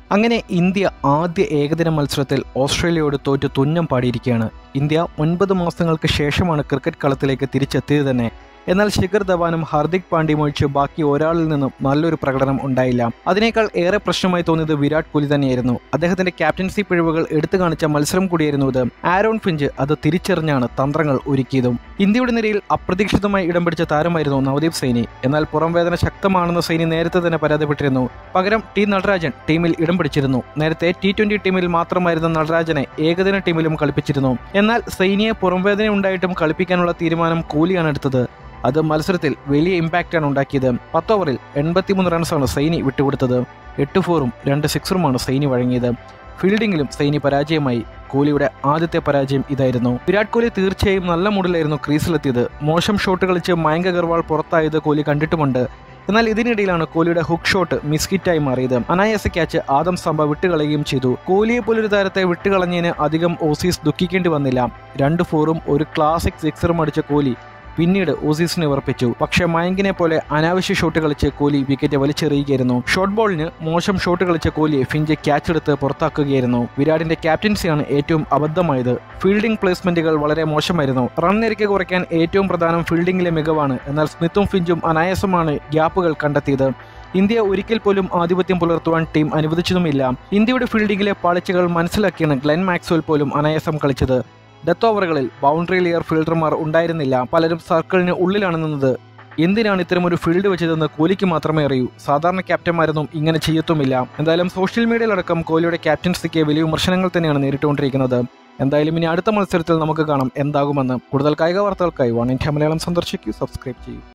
അങ്ങനെ ഇന്ത്യ ആദ്യ ഏകദിന മത്സരത്തിൽ ഓസ്ട്രേലിയയോട് തോറ്റ് തുന്നം പാടിയിരിക്കുകയാണ് ഇന്ത്യ ഒൻപത് മാസങ്ങൾക്ക് ശേഷമാണ് ക്രിക്കറ്റ് കളത്തിലേക്ക് തിരിച്ചെത്തിയത് തന്നെ എന്നാൽ ശിഖർ ധവാനും ഹാർദിക് പാണ്ഡ്യയും ഒഴിച്ച് ബാക്കി ഒരാളിൽ നിന്നും നല്ലൊരു പ്രകടനം ഉണ്ടായില്ല അതിനേക്കാൾ ഏറെ പ്രശ്നമായി തോന്നിയത് വിരാട് കോഹ്ലി തന്നെയായിരുന്നു അദ്ദേഹത്തിന്റെ ക്യാപ്റ്റൻസി പിഴവുകൾ എടുത്തു കാണിച്ച മത്സരം കൂടിയായിരുന്നു ഇത് ആരോൺ ഫിഞ്ച് അത് തിരിച്ചറിഞ്ഞാണ് തന്ത്രങ്ങൾ ഒരുക്കിയതും ഇന്ത്യയുടെ നിരയിൽ അപ്രതീക്ഷിതമായി ഇടം പിടിച്ച താരമായിരുന്നു നവദീപ് സൈനി എന്നാൽ പുറംവേദന ശക്തമാണെന്ന് സൈനി നേരത്തെ തന്നെ പരാതിപ്പെട്ടിരുന്നു പകരം ടി നടരാജൻ ടീമിൽ ഇടം പിടിച്ചിരുന്നു നേരത്തെ ടി ട്വന്റി ടീമിൽ മാത്രമായിരുന്ന നടരാജനെ ഏകദിന ടീമിലും കളിപ്പിച്ചിരുന്നു എന്നാൽ സൈനിയെ പുറംവേദന ഉണ്ടായിട്ടും കളിപ്പിക്കാനുള്ള തീരുമാനം കോഹ്ലിയാണ് എടുത്തത് അത് മത്സരത്തിൽ വലിയ ഇമ്പാക്റ്റാണ് ഉണ്ടാക്കിയത് പത്ത് ഓവറിൽ എൺപത്തിമൂന്ന് റൺസാണ് സൈനി വിട്ടുകൊടുത്തത് എട്ട് ഫോറും രണ്ട് സിക്സറുമാണ് സൈനി വഴങ്ങിയത് ഫീൽഡിംഗിലും സൈനി പരാജയമായി കോഹ്ലിയുടെ ആദ്യത്തെ പരാജയം ഇതായിരുന്നു വിരാട് കോഹ്ലി തീർച്ചയായും നല്ല മൂഡിലായിരുന്നു ക്രീസിലെത്തിയത് മോശം ഷോട്ട് കളിച്ച് മയങ്ക് അഗർവാൾ പുറത്തായത് കോഹ്ലി കണ്ടിട്ടുമുണ്ട് എന്നാൽ ഇതിനിടയിലാണ് കോഹ്ലിയുടെ ഹുക്ക് ഷോട്ട് മിസ്കിറ്റായി മാറിയത് അനായാസ ക്യാച്ച് ആദം സംഭ വിട്ടുകളയുകയും ചെയ്തു കോഹ്ലിയെ പോലൊരു താരത്തെ വിട്ടുകളഞ്ഞതിന് അധികം ഓസീസ് ദുഃഖിക്കേണ്ടി വന്നില്ല രണ്ട് ഫോറും ഒരു ക്ലാസിക് സിക്സറും അടിച്ച കോഹ്ലി പിന്നീട് ഓസീസിനെ ഉറപ്പിച്ചു പക്ഷേ മയങ്കിനെ പോലെ അനാവശ്യ ഷോട്ട് കളിച്ച് കോഹ്ലി വിക്കറ്റ് വലിച്ചെറിയുകയായിരുന്നു ഷോർട്ട് ബോളിന് മോശം ഷോട്ട് കളിച്ച കോഹ്ലിയെ ഫിഞ്ച് ക്യാച്ച് എടുത്ത് പുറത്താക്കുകയായിരുന്നു വിരാടിന്റെ ക്യാപ്റ്റൻസിയാണ് ഏറ്റവും അബദ്ധമായത് ഫീൽഡിംഗ് പ്ലേസ്മെന്റുകൾ വളരെ മോശമായിരുന്നു റൺ നിരക്ക് കുറയ്ക്കാൻ ഏറ്റവും പ്രധാനം ഫീൽഡിംഗിലെ മികവാണ് എന്നാൽ സ്മിത്തും ഫിഞ്ചും അനായാസമാണ് ഗ്യാപ്പുകൾ കണ്ടെത്തിയത് ഇന്ത്യ ഒരിക്കൽ പോലും ആധിപത്യം പുലർത്തുവാൻ ടീം അനുവദിച്ചതുമില്ല ഇന്ത്യയുടെ ഫീൽഡിംഗിലെ പാളിച്ചകൾ മനസ്സിലാക്കിയാണ് ഗ്ലെൻ മാക്സ്വൽ പോലും അനായാസം കളിച്ചത് ഡെത്ത് ഓവറുകളിൽ ബൗണ്ടറി ലെയർ ഫീൽഡർമാർ ഉണ്ടായിരുന്നില്ല പലരും സർക്കിളിന് ഉള്ളിലാണ് നിന്നത് എന്തിനാണ് ഇത്തരം ഒരു ഫീൽഡ് വെച്ചതെന്ന് കോഹ്ലിക്ക് മാത്രമേ അറിയൂ സാധാരണ ക്യാപ്റ്റന്മാരൊന്നും ഇങ്ങനെ ചെയ്യത്തുമില്ല എന്തായാലും സോഷ്യൽ മീഡിയയിലടക്കം കോഹ്ലിയുടെ ക്യാപ്റ്റൻസിക്ക് വലിയ വിമർശനങ്ങൾ തന്നെയാണ് നേരിട്ടുകൊണ്ടിരിക്കുന്നത് എന്തായാലും ഇനി അടുത്ത മത്സരത്തിൽ നമുക്ക് കാണാം എന്താകുമെന്ന് കൂടുതൽ കായിക വാർത്തകൾക്കായി വൺ ഇന്ത്യ മലയാളം സന്ദർശിക്കൂ സബ്സ്ക്രൈബ് ചെയ്യൂ